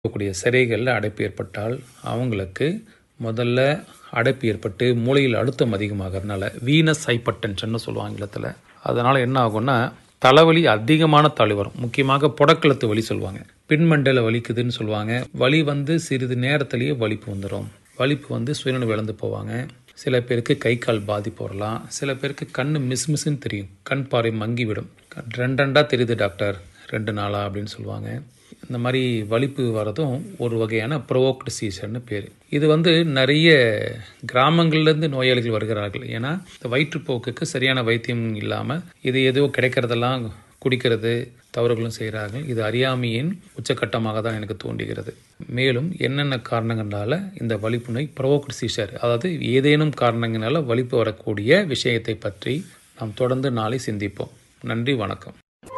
இருக்கக்கூடிய சிரைகளில் அடைப்பு ஏற்பட்டால் அவங்களுக்கு முதல்ல அடைப்பு ஏற்பட்டு மூளையில் அழுத்தம் அதிகமாகறதுனால வீனஸ் ஹைப்பர்டென்ஷன் சொல்லுவாங்க ஆங்கிலத்தில் அதனால் என்ன ஆகும்னா தலைவலி அதிகமான தலை வரும் முக்கியமாக புடக்கலத்து வலி சொல்லுவாங்க பின்மண்டல வலிக்குதுன்னு சொல்லுவாங்க வலி வந்து சிறிது நேரத்திலேயே வலிப்பு வந்துடும் வலிப்பு வந்து சுயநினைவு இழந்து போவாங்க சில பேருக்கு கை கால் பாதிப்பு வரலாம் சில பேருக்கு கண் மிஸ் மிஸ்ன்னு தெரியும் கண் பார்வை மங்கி விடும் ரெண்டு ரெண்டாக தெரியுது டாக்டர் ரெண்டு நாளா அப்படின்னு சொல்லுவாங்க இந்த மாதிரி வலிப்பு வரதும் ஒரு வகையான ப்ரோவோக்டு சீசர்னு பேர் இது வந்து நிறைய கிராமங்கள்லேருந்து நோயாளிகள் வருகிறார்கள் ஏன்னா இந்த வயிற்றுப்போக்குக்கு சரியான வைத்தியம் இல்லாமல் இது ஏதோ கிடைக்கிறதெல்லாம் குடிக்கிறது தவறுகளும் செய்கிறார்கள் இது அறியாமையின் உச்சக்கட்டமாக தான் எனக்கு தோன்றுகிறது மேலும் என்னென்ன காரணங்களால இந்த வலிப்பு நோய் ப்ரோவோக்டு சீசர் அதாவது ஏதேனும் காரணங்களால வலிப்பு வரக்கூடிய விஷயத்தை பற்றி நாம் தொடர்ந்து நாளை சிந்திப்போம் நன்றி வணக்கம்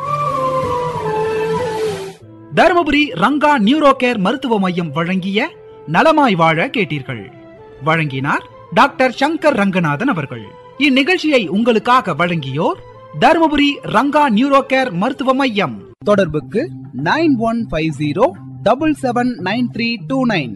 தருமபுரி ரங்கா நியூரோ கேர் மருத்துவ மையம் வழங்கிய நலமாய் வாழ கேட்டீர்கள் வழங்கினார் டாக்டர் சங்கர் ரங்கநாதன் அவர்கள் இந்நிகழ்ச்சியை உங்களுக்காக வழங்கியோர் தருமபுரி ரங்கா நியூரோ கேர் மருத்துவ மையம் தொடர்புக்கு nine one five zero double seven nine three two nine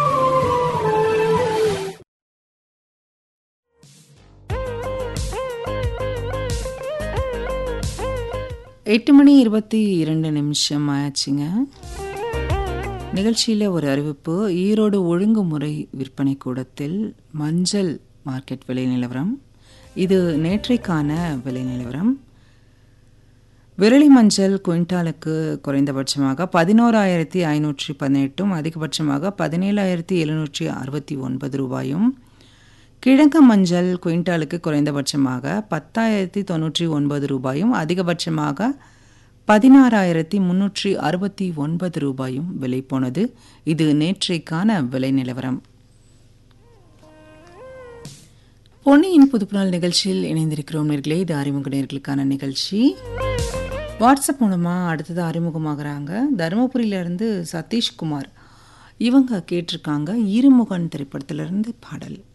எட்டு மணி இருபத்தி இரண்டு நிமிஷம் ஆச்சுங்க நிகழ்ச்சியில் ஒரு அறிவிப்பு ஈரோடு ஒழுங்குமுறை விற்பனை கூடத்தில் மஞ்சள் மார்க்கெட் விலை நிலவரம் இது நேற்றைக்கான விலை நிலவரம் விரலி மஞ்சள் குவிண்டாலுக்கு குறைந்தபட்சமாக பதினோராயிரத்தி ஐநூற்றி பதினெட்டும் அதிகபட்சமாக பதினேழாயிரத்தி எழுநூற்றி அறுபத்தி ஒன்பது ரூபாயும் கிழக்கு மஞ்சள் குவிண்டாலுக்கு குறைந்தபட்சமாக பத்தாயிரத்தி தொண்ணூற்றி ஒன்பது ரூபாயும் அதிகபட்சமாக பதினாறாயிரத்தி முன்னூற்றி அறுபத்தி ஒன்பது ரூபாயும் விலை போனது இது நேற்றைக்கான விலை நிலவரம் பொன்னியின் புதுப்புநாள் நிகழ்ச்சியில் இணைந்திருக்கிறோம் நேர்களே இது அறிமுக நேர்களுக்கான நிகழ்ச்சி வாட்ஸ்அப் மூலமாக அடுத்தது அறிமுகமாகறாங்க தருமபுரியிலேருந்து சதீஷ்குமார் இவங்க கேட்டிருக்காங்க இருமுகன் திரைப்படத்திலிருந்து பாடல்